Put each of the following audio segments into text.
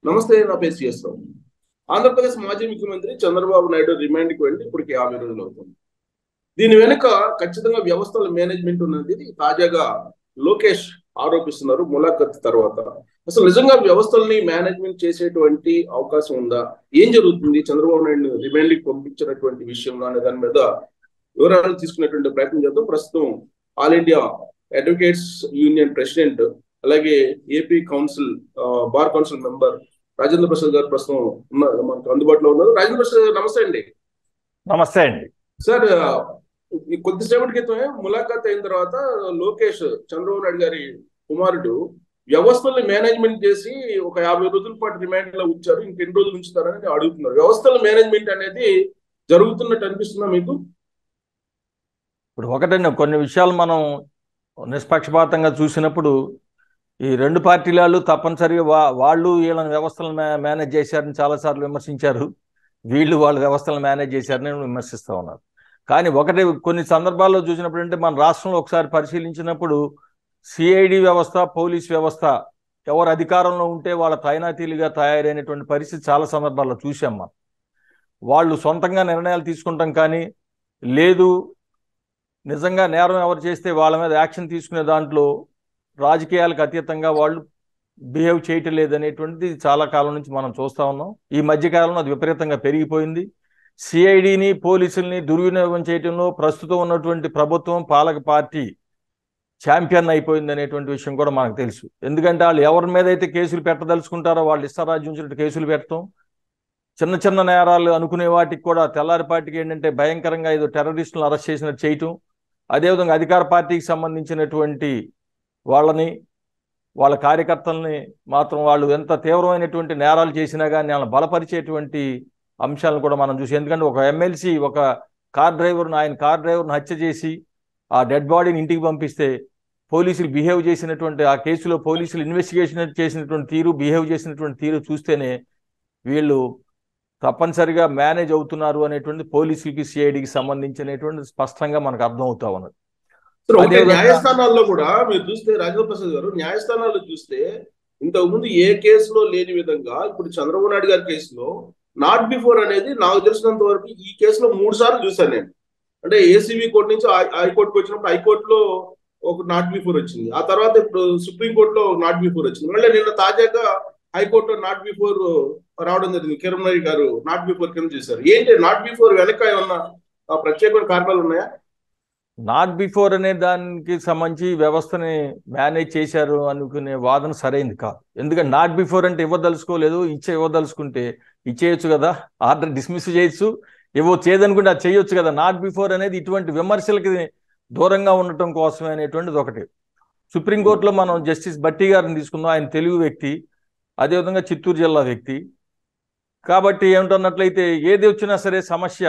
నమస్తే నా పేరు సిఎస్ రావు ఆంధ్రప్రదేశ్ మాజీ ముఖ్యమంత్రి చంద్రబాబు నాయుడు రిమాండ్కి వెళ్ళి ఇప్పటికి యాభై రోజులు అవుతుంది దీని వెనుక ఖచ్చితంగా వ్యవస్థల మేనేజ్మెంట్ ఉన్నది తాజాగా లోకేష్ ఆరోపిస్తున్నారు ములాఖత్ తర్వాత అసలు నిజంగా వ్యవస్థల్ని మేనేజ్మెంట్ చేసేటువంటి అవకాశం ఉందా ఏం జరుగుతుంది చంద్రబాబు నాయుడు రిమాండ్కి పంపించినటువంటి విషయంలో అనే దాని మీద వివరాలు తీసుకునేటువంటి ప్రయత్నం చేద్దాం ప్రస్తుతం All India advocates union president అలాగే A P council bar council member Rajendra Prasad గారు ప్రస్తుతం ఉన్నారు మనకు అందుబాటులో ఉన్నారు రాజేంద్ర ప్రసాద్ గారు నమస్తే అండి నమస్తే అండి సార్ ఈ కొద్దిసేపటి క్రితమే ములాఖాత్ అయిన తర్వాత లోకేష్ చంద్రబాబు నాయుడు గారి కుమారుడు వ్యవస్థల్ని మేనేజ్మెంట్ చేసి ఒక యాభై రోజుల పాటు రిమాండ్ లో ఉంచారు ఇంకెన్ని రోజులు ఉంచుతారని అడుగుతున్నారు వ్యవస్థల మేనేజ్మెంట్ అనేది జరుగుతున్నట్టు అనిపిస్తుందా మీకు ఇప్పుడు ఒకటండి కొన్ని విషయాలు మనం నిష్పక్షపాతంగా చూసినప్పుడు ఈ రెండు పార్టీలు తప్పనిసరిగా వా వాళ్ళు వీళ్ళని వ్యవస్థలను మే మేనేజ్ చేశారని చాలాసార్లు విమర్శించారు వీళ్ళు వాళ్ళ వ్యవస్థలను మేనేజ్ చేశారని విమర్శిస్తూ ఉన్నారు కానీ ఒకటి కొన్ని సందర్భాల్లో చూసినప్పుడు అంటే మన రాష్ట్రంలో ఒకసారి పరిశీలించినప్పుడు సిఐడి వ్యవస్థ పోలీస్ వ్యవస్థ ఎవరు అధికారంలో ఉంటే వాళ్ళ తైనాతీలుగా తయారైనటువంటి పరిస్థితి చాలా సందర్భాల్లో చూసాం మనం వాళ్ళు సొంతంగా నిర్ణయాలు తీసుకుంటాం కానీ లేదు నిజంగా నేరం ఎవరు చేస్తే వాళ్ళ మీద యాక్షన్ తీసుకునే దాంట్లో రాజకీయాలకు అతీతంగా వాళ్ళు బిహేవ్ చేయటం లేదనేటువంటిది చాలా కాలం నుంచి మనం చూస్తూ ఉన్నాం ఈ మధ్యకాలంలో అది విపరీతంగా పెరిగిపోయింది సిఐడిని పోలీసుల్ని దుర్వినియోగం చేయడంలో ప్రస్తుతం ఉన్నటువంటి ప్రభుత్వం పాలక పార్టీ ఛాంపియన్ అయిపోయింది అనేటువంటి విషయం కూడా మనకు తెలుసు ఎందుకంటే వాళ్ళు ఎవరి మీద అయితే కేసులు పెట్టదలుచుకుంటారో వాళ్ళు ఇష్టారాజ్యం కేసులు పెట్టడం చిన్న చిన్న నేరాలు అనుకునే వాటికి కూడా తెల్లారిపాటికి ఏంటంటే భయంకరంగా ఏదో టెర్రరిస్టులను అరెస్ట్ చేసినట్టు చేయటం అదేవిధంగా అధికార పార్టీకి సంబంధించినటువంటి వాళ్ళని వాళ్ళ కార్యకర్తల్ని మాత్రం వాళ్ళు ఎంత తీవ్రమైనటువంటి నేరాలు చేసినా కానీ వాళ్ళని బలపరిచేటువంటి అంశాలను కూడా మనం చూసి ఎందుకంటే ఒక ఎమ్మెల్సీ ఒక కార్ డ్రైవర్ను ఆయన కార్ డ్రైవర్ను హత్య చేసి ఆ డెడ్ బాడీని ఇంటికి పంపిస్తే పోలీసులు బిహేవ్ చేసినటువంటి ఆ కేసులో పోలీసులు ఇన్వెస్టిగేషన్ చేసినటువంటి తీరు బిహేవ్ చేసినటువంటి తీరు చూస్తేనే వీళ్ళు తప్పనిసరిగా మేనేజ్ అవుతున్నారు అనేటువంటి పోలీసులకి సిఐడికి సంబంధించినటువంటి స్పష్టంగా మనకు అర్థం అవుతా ఉన్నది న్యాయస్థానాల్లో కూడా మీరు చూస్తే రాజేంద్ర ప్రసాద్ గారు న్యాయస్థానాల్లో చూస్తే ఇంతకు ముందు ఏ కేసులో లేని విధంగా ఇప్పుడు చంద్రబాబు నాయుడు గారి కేసులో నాట్ బిఫోర్ అనేది నాకు తెలిసినంత వరకు ఈ కేసులో మూడు సార్లు చూశాను నేను అంటే ఏసీబీ కోర్టు నుంచి హైకోర్టుకి వచ్చినప్పుడు హైకోర్టులో ఒక నాట్ బిఫోర్ వచ్చింది ఆ తర్వాత ఇప్పుడు సుప్రీంకోర్టులో నాట్ బిఫోర్ వచ్చింది మళ్ళీ నిన్న తాజాగా హైకోర్టులో నాట్ బిఫోర్ రావడం జరిగింది కిరణ్ గారు నాట్ బిఫోర్ కింద చేశారు ఏంటి నాట్ బిఫోర్ వెనక ఏమన్నా ప్రత్యేకమైన కారణాలు ఉన్నాయా నాట్ బిఫోర్ అనే దానికి సంబంధించి వ్యవస్థని మేనేజ్ చేశారు అనుకునే వాదన సరైంది కాదు ఎందుకంటే నాట్ బిఫోర్ అంటే ఇవ్వదలుచుకోలేదు ఇచ్చే ఇవ్వదలుచుకుంటే ఇచ్చేయచ్చు కదా ఆర్డర్ డిస్మిస్ చేయొచ్చు ఇవ్వచ్చు ఏదనుకుంటే అది చేయొచ్చు కదా నాట్ బిఫోర్ అనేది ఇటువంటి విమర్శలకి దూరంగా ఉండటం కోసమే అనేటువంటిది ఒకటి సుప్రీంకోర్టులో మనం జస్టిస్ బట్టి గారిని తీసుకుందాం ఆయన తెలుగు వ్యక్తి అదేవిధంగా చిత్తూరు జిల్లా వ్యక్తి కాబట్టి ఏమిటన్నట్లయితే ఏది వచ్చినా సరే సమస్య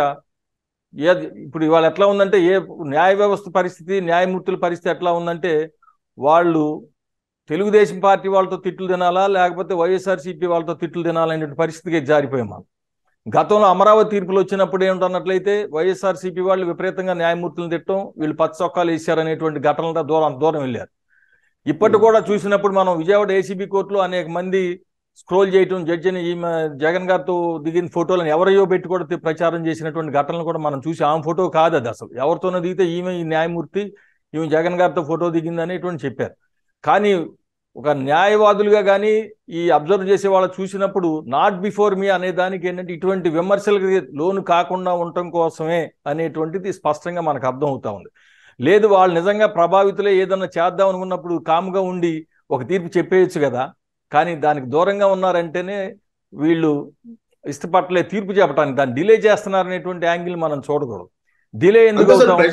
ఏది ఇప్పుడు ఇవాళ ఎట్లా ఉందంటే ఏ న్యాయ వ్యవస్థ పరిస్థితి న్యాయమూర్తుల పరిస్థితి ఎట్లా ఉందంటే వాళ్ళు తెలుగుదేశం పార్టీ వాళ్ళతో తిట్లు తినాలా లేకపోతే వైఎస్ఆర్సీపీ వాళ్ళతో తిట్లు తినాలనే పరిస్థితికి జారిపోయాం మనం గతంలో అమరావతి తీర్పులు వచ్చినప్పుడు ఏమిటన్నట్లయితే వైఎస్ఆర్సీపీ వాళ్ళు విపరీతంగా న్యాయమూర్తులను తిట్టడం వీళ్ళు పచ్చ చొక్కాలు వేసారనేటువంటి ఘటనలతో దూరం దూరం వెళ్ళారు ఇప్పటి కూడా చూసినప్పుడు మనం విజయవాడ ఏసీబీ కోర్టులో అనేక మంది స్క్రోల్ చేయటం జడ్జిని ఈమె జగన్ గారితో దిగిన ఫోటోలను ఎవరయ్యో పెట్టి కూడా ప్రచారం చేసినటువంటి ఘటనలు కూడా మనం చూసి ఆమె ఫోటో కాదు అది అసలు ఎవరితోనో దిగితే ఈమె ఈ న్యాయమూర్తి ఈమె జగన్ గారితో ఫోటో దిగింది అనేటువంటి చెప్పారు కానీ ఒక న్యాయవాదులుగా కానీ ఈ అబ్జర్వ్ చేసే వాళ్ళు చూసినప్పుడు నాట్ బిఫోర్ మీ అనే దానికి ఏంటంటే ఇటువంటి విమర్శలకు లోను కాకుండా ఉండటం కోసమే అనేటువంటిది స్పష్టంగా మనకు అర్థం అవుతా ఉంది లేదు వాళ్ళు నిజంగా ప్రభావితులే ఏదన్నా చేద్దాం అనుకున్నప్పుడు కామ్గా ఉండి ఒక తీర్పు చెప్పేయచ్చు కదా కానీ దానికి దూరంగా ఉన్నారంటేనే వీళ్ళు ఇష్టపడలే తీర్పు చెప్పడానికి దాన్ని డిలే చేస్తున్నారనేటువంటి యాంగిల్ మనం చూడకూడదు డిలే ఎందుకు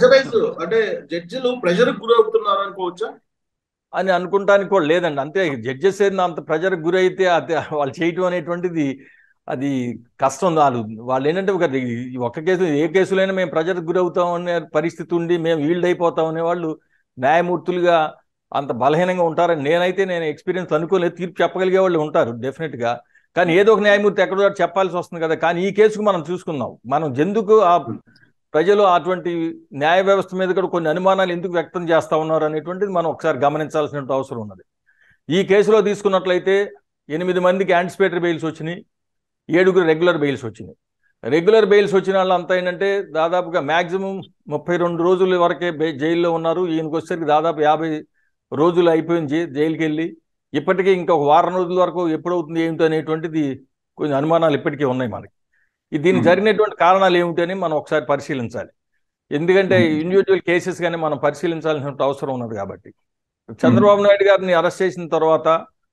అంటే జడ్జిలు ప్రెషర్ గురవుతున్నారు అనుకోవచ్చా అని అనుకుంటానికి కూడా లేదండి అంతే జడ్జెస్ అంత ప్రెజర్కి గురైతే అది వాళ్ళు చేయటం అనేటువంటిది అది కష్టం వాళ్ళు వాళ్ళు ఏంటంటే ఒక ఒక్క కేసు ఏ కేసులైనా మేము ప్రెజర్కి గురవుతాం అనే పరిస్థితి ఉండి మేము ఈల్డ్ అయిపోతాం అనే వాళ్ళు న్యాయమూర్తులుగా అంత బలహీనంగా ఉంటారని నేనైతే నేను ఎక్స్పీరియన్స్ అనుకోలేదు తీర్పు చెప్పగలిగే వాళ్ళు ఉంటారు డెఫినెట్గా కానీ ఏదో ఒక న్యాయమూర్తి ఎక్కడో చెప్పాల్సి వస్తుంది కదా కానీ ఈ కేసుకు మనం చూసుకుందాం మనం ఎందుకు ఆ ప్రజలు అటువంటి న్యాయ వ్యవస్థ మీద కూడా కొన్ని అనుమానాలు ఎందుకు వ్యక్తం చేస్తూ ఉన్నారు అనేటువంటిది మనం ఒకసారి గమనించాల్సిన అవసరం ఉన్నది ఈ కేసులో తీసుకున్నట్లయితే ఎనిమిది మందికి యాంటిసిపేటరీ బెయిల్స్ వచ్చినాయి ఏడుగురు రెగ్యులర్ బెయిల్స్ వచ్చినాయి రెగ్యులర్ బెయిల్స్ వచ్చిన వాళ్ళు అంతా ఏంటంటే దాదాపుగా మ్యాక్సిమం ముప్పై రెండు రోజుల వరకే బె- జైల్లో ఉన్నారు ఈయనకి వచ్చేసరికి దాదాపు యాభై రోజులు అయిపోయింది జై- జైలుకి వెళ్ళి ఇప్పటికీ ఇంకొక వారం రోజుల వరకు ఎప్పుడవుతుంది ఏమిటి అనేటువంటిది కొంచెం అనుమానాలు ఇప్పటికీ ఉన్నాయి మనకి ఈ దీనికి Hmm. జరిగినటువంటి కారణాలు ఏమిటని మనం ఒకసారి పరిశీలించాలి ఎందుకంటే Hmm. ఇండివిజువల్ కేసెస్ కానీ మనం పరిశీలించాల్సిన అవసరం ఉన్నది కాబట్టి చంద్రబాబు నాయుడు గారిని అరెస్ట్ చేసిన తర్వాత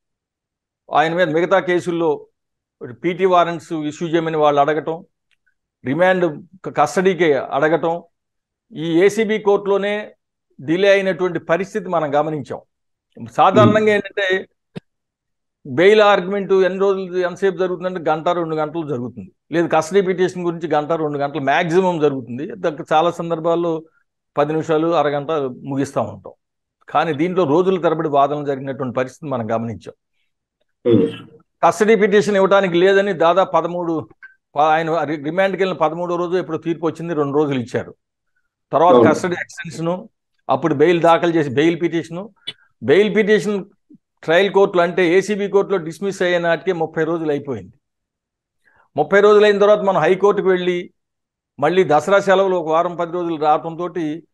ఆయన మీద మిగతా కేసుల్లో పీటీ వారెంట్స్ ఇష్యూ చేయమని వాళ్ళు అడగటం రిమాండ్ కస్టడీకి అడగటం ఈ ఏసీబీ కోర్టులోనే డిలే అయినటువంటి పరిస్థితి మనం గమనించాం సాధారణంగా ఏంటంటే బెయిల్ ఆర్గ్యుమెంట్ ఎన్ని రోజులు ఎంతసేపు జరుగుతుందంటే గంట రెండు గంటలు జరుగుతుంది లేదు కస్టడీ పిటిషన్ గురించి గంట రెండు గంటలు మ్యాక్సిమం జరుగుతుంది దానికి చాలా సందర్భాల్లో పది నిమిషాలు అరగంట ముగిస్తూ ఉంటాం కానీ దీంట్లో రోజుల తరబడి వాదనలు జరిగినటువంటి పరిస్థితి మనం గమనించాం కస్టడీ పిటిషన్ ఇవ్వడానికి లేదని దాదాపు పదమూడు ప- ఆయన రి- రిమాండ్కి వెళ్ళిన పదమూడో రోజు ఇప్పుడు తీర్పు వచ్చింది రెండు రోజులు ఇచ్చారు తర్వాత అవును. కస్టడీ ఎక్స్టెన్షన్ అప్పుడు బెయిల్ దాఖలు చేసి bail petition bail petition trial కోర్టులో అంటే ఏసీబీ కోర్టులో డిస్మిస్ అయ్యే నాటికే ముప్పై రోజులు అయిపోయింది ముప్పై రోజులు అయిన తర్వాత మనం హైకోర్టుకు వెళ్ళి మళ్ళీ దసరా సెలవులు ఒక వారం పది రోజులు రావడంతో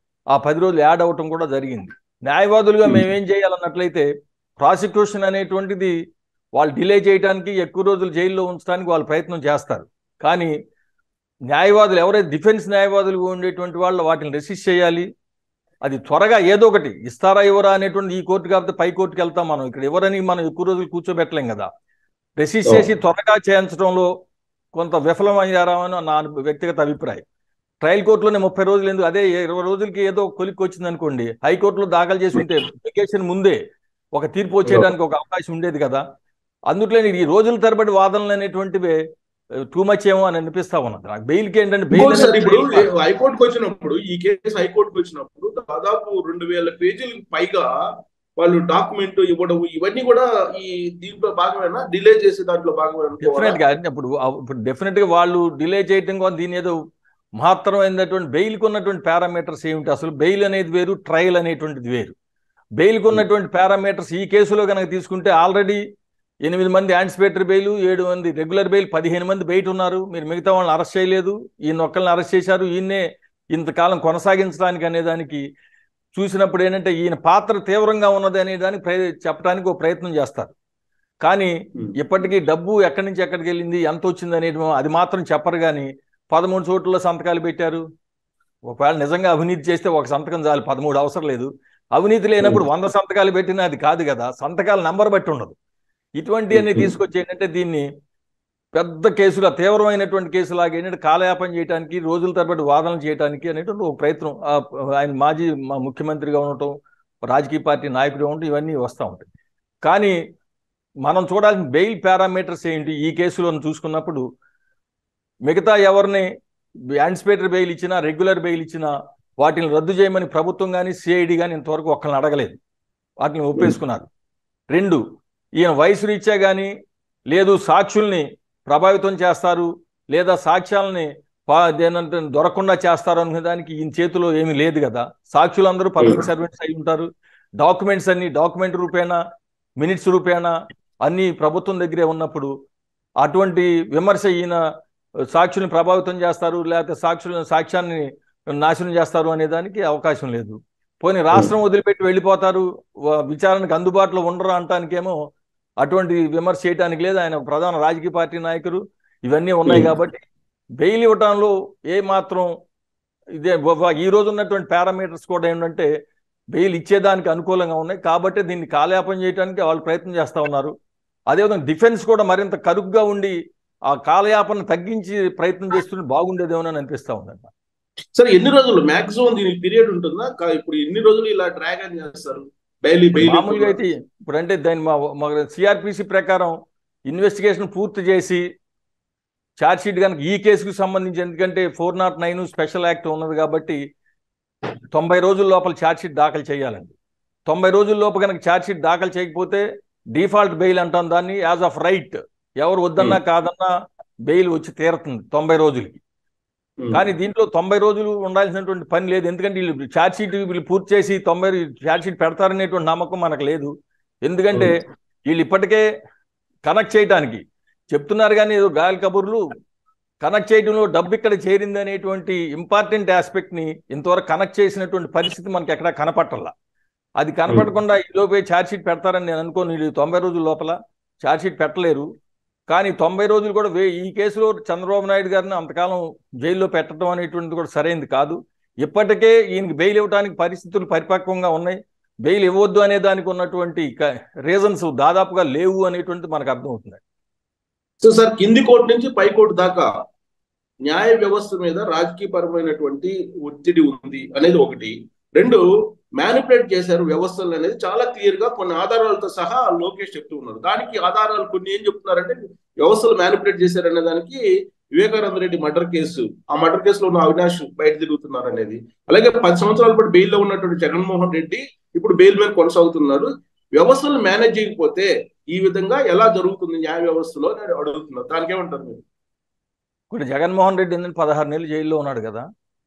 ఆ పది రోజులు యాడ్ అవటం కూడా జరిగింది న్యాయవాదులుగా మేమేం చేయాలన్నట్లయితే ప్రాసిక్యూషన్ అనేటువంటిది వాళ్ళు డిలే చేయడానికి ఎక్కువ రోజులు జైల్లో ఉంచడానికి వాళ్ళు ప్రయత్నం చేస్తారు కానీ న్యాయవాదులు ఎవరైతే డిఫెన్స్ న్యాయవాదులుగా ఉండేటువంటి వాళ్ళు వాటిని రెసిస్ట్ చేయాలి అది త్వరగా ఏదో ఒకటి ఇస్తారా ఇవ్వరా అనేటువంటి ఈ కోర్టు కాకపోతే పై కోర్టుకి వెళ్తాం మనం ఇక్కడ ఎవరని మనం ఎక్కువ రోజులు కూర్చోబెట్టలేం కదా రెసిస్ట్ చేసి త్వరగా చేయించడంలో కొంత విఫలమయ్యారా అని నా అను- వ్యక్తిగత అభిప్రాయం ట్రయల్ కోర్టులోనే ముప్పై రోజులు ఎందుకు అదే ఇరవై రోజులకి ఏదో కొలిక్కి వచ్చింది అనుకోండి హైకోర్టులో దాఖలు చేసి ఉంటే అప్లికేషన్ ముందే ఒక తీర్పు వచ్చేయడానికి ఒక అవకాశం ఉండేది కదా అందుట్లో ఈ రోజుల తరబడి వాదనలు అనేటువంటివి టూ మచ్ ఏమో అని అనిపిస్తా ఉన్నది నాకు బెయిల్కి ఏంటంటే బెయిల్ ఇంకోటి సార్ అనేది ఇప్పుడు బెయిల్ కాదు. హైకోర్టుకు వచ్చినప్పుడు ఈ కేసు హైకోర్టుకు వచ్చినప్పుడు దాదాపు రెండు వేల పేజీలకు పైగా వాళ్ళు డాక్యుమెంట్ ఇవ్వడం ఇవన్నీ కూడా ఈ దీంట్లో భాగమేనా డిలే చేసే దాంట్లో భాగమేనా డెఫినెట్ గా ఇప్పుడు ఇప్పుడు డెఫినెట్ గా వాళ్ళు డిలే చేయడం కోసం దీని ఏదో మహత్తరమైనటువంటి బెయిల్కి ఉన్నటువంటి పారామీటర్స్ ఏమిటి అసలు బెయిల్ అనేది వేరు ట్రయల్ అనేటువంటిది వేరు బెయిల్కి ఉన్నటువంటి పారామీటర్స్ ఈ కేసులో కనుక తీసుకుంటే ఆల్రెడీ ఎనిమిది మంది యాంటిసిపేటరీ బెయిల్ ఏడు మంది రెగ్యులర్ బెయిల్ పదిహేను మంది బయట ఉన్నారు మీరు మిగతా వాళ్ళని అరెస్ట్ చేయలేదు ఈయన ఒక్కరిని అరెస్ట్ చేశారు ఈయన్నే ఇంతకాలం కొనసాగించడానికి అనేదానికి చూసినప్పుడు ఏంటంటే ఈయన పాత్ర తీవ్రంగా ఉన్నది అనే దానికి ప్రయ చెప్పడానికి ఒక ప్రయత్నం చేస్తారు కానీ ఇప్పటికీ డబ్బు ఎక్కడి నుంచి ఎక్కడికి వెళ్ళింది ఎంత వచ్చింది అనేది అది మాత్రం చెప్పరు కానీ పదమూడు చోట్ల సంతకాలు పెట్టారు ఒకవేళ నిజంగా అవినీతి చేస్తే ఒక సంతకం చాలు పదమూడు అవసరం లేదు అవినీతి లేనప్పుడు వంద సంతకాలు పెట్టినా అది కాదు కదా సంతకాల నంబర్ బట్టి ఉండదు ఇటువంటి అన్ని తీసుకొచ్చి ఏంటంటే దీన్ని పెద్ద కేసుగా తీవ్రమైనటువంటి కేసులాగా ఏంటంటే కాలయాపన చేయడానికి రోజుల తరబడి వాదనలు చేయడానికి అనేటువంటి ఒక ప్రయత్నం ఆ, ఆయన మాజీ మా ముఖ్యమంత్రిగా ఉండటం రాజకీయ పార్టీ నాయకుడిగా ఉండటం ఇవన్నీ వస్తూ ఉంటాయి కానీ మనం చూడాల్సిన బెయిల్ పారామీటర్స్ ఏంటి ఈ కేసులో చూసుకున్నప్పుడు మిగతా ఎవరిని యాంటిసిపేటరీ బెయిల్ ఇచ్చినా రెగ్యులర్ బెయిల్ ఇచ్చినా వాటిని రద్దు చేయమని ప్రభుత్వం కానీ సిఐడి కానీ ఇంతవరకు ఒక్కరిని అడగలేదు వాటిని ఒప్పేసుకున్నారు రెండు ఈయన వయసు రీత్యా కానీ లేదు సాక్షుల్ని ప్రభావితం చేస్తారు లేదా సాక్ష్యాలని పా- దేనంటే దొరకకుండా చేస్తారు అనే దానికి ఈయన చేతిలో ఏమీ లేదు కదా సాక్షులందరూ పబ్లిక్ సర్వెంట్స్ అయి ఉంటారు డాక్యుమెంట్స్ అన్ని డాక్యుమెంట్ రూపేణా మినిట్స్ రూపేణా అన్ని ప్రభుత్వం దగ్గరే ఉన్నప్పుడు అటువంటి విమర్శ ఈయన సాక్షుల్ని ప్రభావితం చేస్తారు లేకపోతే సాక్షుల సాక్ష్యాన్ని నాశనం చేస్తారు అనే దానికి అవకాశం లేదు పోనీ రాష్ట్రం వదిలిపెట్టి వెళ్ళిపోతారు వ- విచారణకు అందుబాటులో ఉండరు అంటానికేమో అటువంటి విమర్శ చేయడానికి లేదు ఆయన ఒక ప్రధాన రాజకీయ పార్టీ నాయకులు ఇవన్నీ ఉన్నాయి Hmm. కాబట్టి బెయిల్ ఇవ్వటంలో ఏ మాత్రం ఇదే వ- ఈ రోజు ఉన్నటువంటి పారామీటర్స్ కూడా ఏంటంటే బెయిల్ ఇచ్చేదానికి అనుకూలంగా ఉన్నాయి కాబట్టి దీన్ని కాలయాపన చేయడానికి వాళ్ళు ప్రయత్నం చేస్తూ ఉన్నారు అదేవిధంగా డిఫెన్స్ కూడా మరింత కరుగ్గా ఉండి ఆ కాలయాపన తగ్గించి ప్రయత్నం చేస్తుంటే బాగుండేదేమోనని అనిపిస్తా ఉందండి సరే ఎన్ని రోజులు మాక్సిమం దీనికి పీరియడ్ ఉంటుందా కా- ఇప్పుడు ఎన్ని రోజులు ఇలా డ్రాగ్ అని చేస్తారు డైలీ బెయిల్ మామూలుగా అయితే ఇప్పుడు అంటే దాని మా సిఆర్పిసి ప్రకారం ఇన్వెస్టిగేషన్ పూర్తి చేసి ఛార్జ్ షీట్ కనుక ఈ కేసుకు సంబంధించి ఎందుకంటే four nought nine special act ఉన్నది కాబట్టి తొంభై రోజుల లోపల ఛార్జ్ షీట్ దాఖలు చేయాలండి తొంభై రోజుల లోపు కనుక ఛార్జ్ షీట్ దాఖలు చేయకపోతే డిఫాల్ట్ బెయిల్ అంటాం దాన్ని యాజ్ ఆఫ్ రైట్ ఎవరు వద్దన్నా కాదన్నా బెయిల్ వచ్చి తీరుతుంది తొంభై రోజులకి కానీ దీంట్లో తొంభై రోజులు ఉండాల్సినటువంటి పని లేదు ఎందుకంటే వీళ్ళు ఛార్జ్ షీట్ వీళ్ళు పూర్తి చేసి తొంభై ఛార్జ్ షీట్ పెడతారనేటువంటి నమ్మకం మనకు లేదు ఎందుకంటే వీళ్ళు ఇప్పటికే కనెక్ట్ చేయడానికి చెప్తున్నారు కానీ ఏదో గాలి కబుర్లు కనెక్ట్ చేయడంలో డబ్బు ఇక్కడ చేరింది అనేటువంటి ఇంపార్టెంట్ ఆస్పెక్ట్ ని ఇంతవరకు కనెక్ట్ చేసినటువంటి పరిస్థితి మనకి ఎక్కడా కనపట్టాల అది కనపడకుండా ఈ లోపే ఛార్జ్ షీట్ పెడతారని నేను అనుకోను వీళ్ళు తొంభై రోజుల లోపల ఛార్జ్ షీట్ పెట్టలేరు కానీ తొంభై రోజులు కూడా వే ఈ కేసులో చంద్రబాబు నాయుడు గారిని అంతకాలం జైల్లో పెట్టడం అనేటువంటిది కూడా సరైనది కాదు ఇప్పటికే ఈయనకి బెయిల్ ఇవ్వడానికి పరిస్థితులు పరిపక్వంగా ఉన్నాయి బెయిల్ ఇవ్వద్దు అనే దానికి ఉన్నటువంటి రీజన్స్ దాదాపుగా లేవు అనేటువంటిది మనకు అర్థమవుతుంది సో సార్ కింది కోర్టు నుంచి పై కోర్టు దాకా న్యాయ వ్యవస్థ మీద రాజకీయ పరమైనటువంటి ఒత్తిడి ఉంది అనేది ఒకటి రెండు మ్యానిపులేట్ చేశారు వ్యవస్థలు అనేది చాలా క్లియర్ గా కొన్ని ఆధారాలతో సహా లోకేష్ చెప్తూ ఉన్నారు దానికి ఆధారాలు కొన్ని ఏం చెప్తున్నారంటే వ్యవస్థలు మ్యానిపులేట్ చేశారు అనే దానికి వివేకానంద రెడ్డి మర్డర్ కేసు ఆ మర్డర్ కేసులో ఉన్న అవినాష్ బయట తిరుగుతున్నారు అనేది అలాగే పది సంవత్సరాల పాటు బెయిల్లో ఉన్నటువంటి జగన్మోహన్ రెడ్డి ఇప్పుడు బెయిల్ మీద కొనసాగుతున్నారు వ్యవస్థలు మేనేజ్ చేయకపోతే ఈ విధంగా ఎలా జరుగుతుంది న్యాయ వ్యవస్థలో అని అడుగుతున్నారు దానికి ఏమంటారు మీరు ఇప్పుడు జగన్మోహన్ రెడ్డి ఏంటంటే పదహారు నెలలు జైల్లో ఉన్నాడు కదా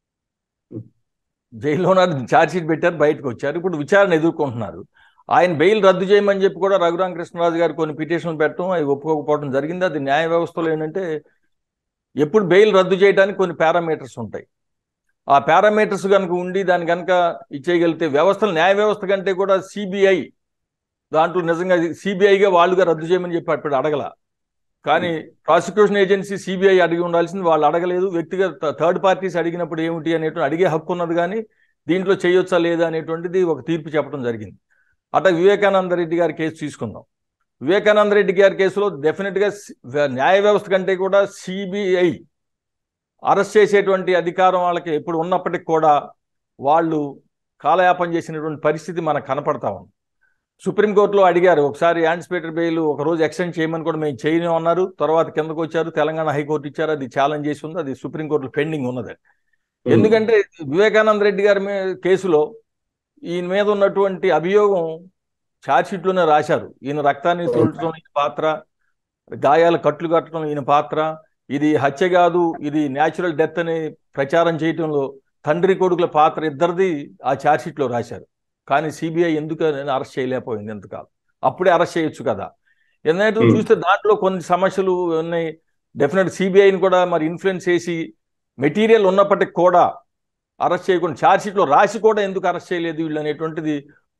జైల్లో ఉన్నాడు ఛార్జ్ షీట్ పెట్టారు బయటకు వచ్చారు ఇప్పుడు విచారణ ఎదుర్కొంటున్నారు ఆయన బెయిల్ రద్దు చేయమని చెప్పి కూడా రఘురామ కృష్ణరాజు గారు కొన్ని పిటిషన్లు పెట్టడం అవి ఒప్పుకోకపోవడం జరిగింది అది న్యాయ వ్యవస్థలో ఏంటంటే ఎప్పుడు బెయిల్ రద్దు చేయడానికి కొన్ని పారామీటర్స్ ఉంటాయి ఆ పారామీటర్స్ కనుక ఉండి దాని కనుక ఇచ్చేయగలిగితే వ్యవస్థలు న్యాయ వ్యవస్థ కంటే కూడా సిబిఐ దాంట్లో నిజంగా సిబిఐగా వాళ్ళుగా రద్దు చేయమని చెప్పి అప్పుడు అడగల కానీ ప్రాసిక్యూషన్ ఏజెన్సీ సిబిఐ అడిగి ఉండాల్సింది వాళ్ళు అడగలేదు వ్యక్తిగత థర్డ్ పార్టీస్ అడిగినప్పుడు ఏమిటి అనేటువంటి అడిగే హక్కు ఉన్నది కానీ దీంట్లో చేయొచ్చా లేదా అనేటువంటిది ఒక తీర్పు చెప్పడం జరిగింది అట్లా వివేకానంద రెడ్డి గారి కేసు తీసుకుందాం వివేకానంద రెడ్డి గారి కేసులో డెఫినెట్గా న్యాయ వ్యవస్థ కంటే కూడా సిబిఐ అరెస్ట్ చేసేటువంటి అధికారం వాళ్ళకి ఎప్పుడు ఉన్నప్పటికి కూడా వాళ్ళు కాలయాపన చేసినటువంటి పరిస్థితి మనకు కనపడతా ఉంది సుప్రీంకోర్టులో అడిగారు ఒకసారి యాంటిసిపేటెడ్ బెయిల్ ఒక రోజు ఎక్స్టెండ్ చేయమని కూడా మేము చేయలేము అన్నారు తర్వాత కిందకు వచ్చారు తెలంగాణ హైకోర్టు ఇచ్చారు అది ఛాలెంజ్ చేసి ఉంది అది సుప్రీంకోర్టులో పెండింగ్ ఉన్నది ఎందుకంటే వివేకానంద రెడ్డి గారి కేసులో ఈయన మీద ఉన్నటువంటి అభియోగం ఛార్జ్షీట్లోనే రాశారు ఈయన రక్తాన్ని తోల్చడం ఈయన పాత్ర గాయాల కట్లు కట్టడం ఈయన పాత్ర ఇది హత్య కాదు ఇది న్యాచురల్ డెత్ అని ప్రచారం చేయటంలో తండ్రి కొడుకుల పాత్ర ఇద్దరిది ఆ ఛార్జ్షీట్లో రాశారు కానీ సిబిఐ ఎందుకు అరెస్ట్ చేయలేకపోయింది ఎంతకాలం అప్పుడే అరెస్ట్ చేయొచ్చు కదా ఎందుకంటే చూస్తే దాంట్లో కొన్ని సమస్యలు ఉన్నాయి డెఫినెట్ సిబిఐని కూడా మరి ఇన్ఫ్లుయెన్స్ చేసి మెటీరియల్ ఉన్నప్పటికి కూడా అరెస్ట్ చేయకుండా ఛార్జ్షీట్లో రాసి కూడా ఎందుకు అరెస్ట్ చేయలేదు వీళ్ళు అనేటువంటిది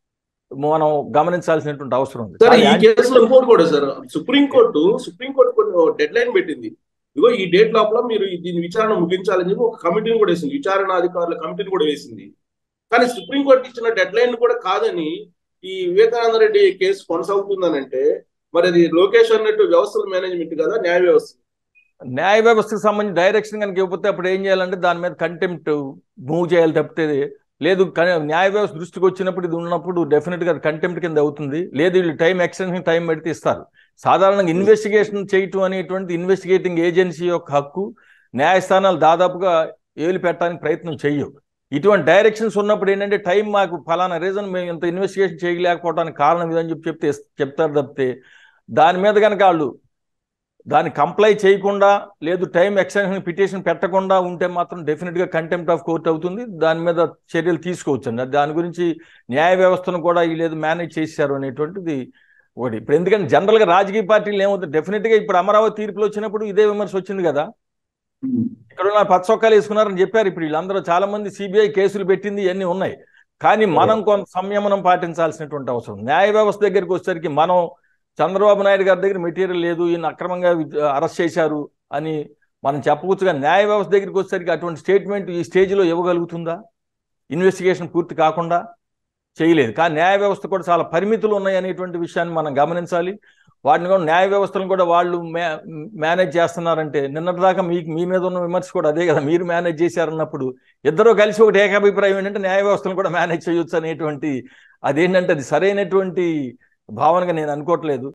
మనం గమనించాల్సినటువంటి అవసరం ఉంది సార్ ఈ కేసులో ఇంకోటి కూడా సార్ సుప్రీంకోర్టు సుప్రీంకోర్టు కొన్ని డెడ్ లైన్ పెట్టింది ఇదిగో ఈ డేట్ లోపల మీరు దీని విచారణ ముగించాలని చెప్పి ఒక కమిటీని కూడా వేసింది విచారణ అధికారుల కమిటీని కూడా వేసింది కానీ సుప్రీంకోర్టు ఇచ్చిన డెడ్ లైన్ కూడా కాదని ఈ వివేకానంద రెడ్డి కేసు కొనసాగుతుందనంటే మరి అది లోకేష్ అన్నట్టు వ్యవస్థల మేనేజ్మెంట్ కదా న్యాయ వ్యవస్థ న్యాయ వ్యవస్థకు సంబంధించి డైరెక్షన్ కనుక ఇవ్వకపోతే అప్పుడు ఏం చేయాలంటే దాని మీద కంటెంప్ట్ మూవ్ చేయాలి తప్పితే లేదు న్యాయ వ్యవస్థ దృష్టికి వచ్చినప్పుడు ఇది ఉన్నప్పుడు డెఫినెట్ గా కంటెంప్ట్ కింద అవుతుంది లేదు వీళ్ళు టైం ఎక్స్టెన్షన్ టైం పెడితే ఇస్తారు సాధారణంగా ఇన్వెస్టిగేషన్ చేయటం అనేటువంటి ఇన్వెస్టిగేటింగ్ ఏజెన్సీ యొక్క హక్కు న్యాయస్థానాలు దాదాపుగా ఏలు పెట్టడానికి ప్రయత్నం చెయ్యవు ఇటువంటి డైరెక్షన్స్ ఉన్నప్పుడు ఏంటంటే టైం మాకు ఫలానా రీజన్ మేము ఇంత ఇన్వెస్టిగేషన్ చేయలేకపోవడానికి కారణం ఇదని చెప్పి చెప్తే చెప్తారు తప్పితే దాని మీద కనుక వాళ్ళు దాన్ని కంప్లై చేయకుండా లేదు టైం ఎక్స్టెన్షన్ పిటిషన్ పెట్టకుండా ఉంటే మాత్రం డెఫినెట్గా కంటెంప్ట్ ఆఫ్ కోర్ట్ అవుతుంది దాని మీద చర్యలు తీసుకోవచ్చండి దాని గురించి న్యాయ వ్యవస్థను కూడా లేదు మేనేజ్ చేశారు అనేటువంటిది ఒకటి ఇప్పుడు ఎందుకంటే జనరల్గా రాజకీయ పార్టీలు ఏమవుతుంది డెఫినెట్గా ఇప్పుడు అమరావతి తీర్పులు వచ్చినప్పుడు ఇదే విమర్శ వచ్చింది కదా ఇక్కడ ఉన్న పచ్చొక్కాలు వేసుకున్నారని చెప్పారు ఇప్పుడు వీళ్ళందరూ చాలా మంది సిబిఐ కేసులు పెట్టింది ఇవన్నీ ఉన్నాయి కానీ మనం కొంత సంయమనం పాటించాల్సినటువంటి అవసరం న్యాయ వ్యవస్థ దగ్గరికి వచ్చేసరికి మనం చంద్రబాబు నాయుడు గారి దగ్గర మెటీరియల్ లేదు ఈయన అక్రమంగా అరెస్ట్ చేశారు అని మనం చెప్పవచ్చుగా న్యాయ వ్యవస్థ దగ్గరికి వచ్చేసరికి అటువంటి స్టేట్మెంట్ ఈ స్టేజ్లో ఇవ్వగలుగుతుందా ఇన్వెస్టిగేషన్ పూర్తి కాకుండా చేయలేదు కానీ న్యాయ వ్యవస్థ కూడా చాలా పరిమితులు ఉన్నాయి అనేటువంటి విషయాన్ని మనం గమనించాలి వాటిని కూడా న్యాయ వ్యవస్థలను కూడా వాళ్ళు మేనేజ్ చేస్తున్నారంటే నిన్నటిదాకా మీకు మీ మీద ఉన్న విమర్శ కూడా అదే కదా మీరు మేనేజ్ చేశారన్నప్పుడు ఇద్దరు కలిసి ఒకటి ఏకాభిప్రాయం ఏంటంటే న్యాయ వ్యవస్థను కూడా మేనేజ్ చేయొచ్చు అనేటువంటి అదేంటంటే అది సరైనటువంటి భావనగా నేను అనుకోవట్లేదు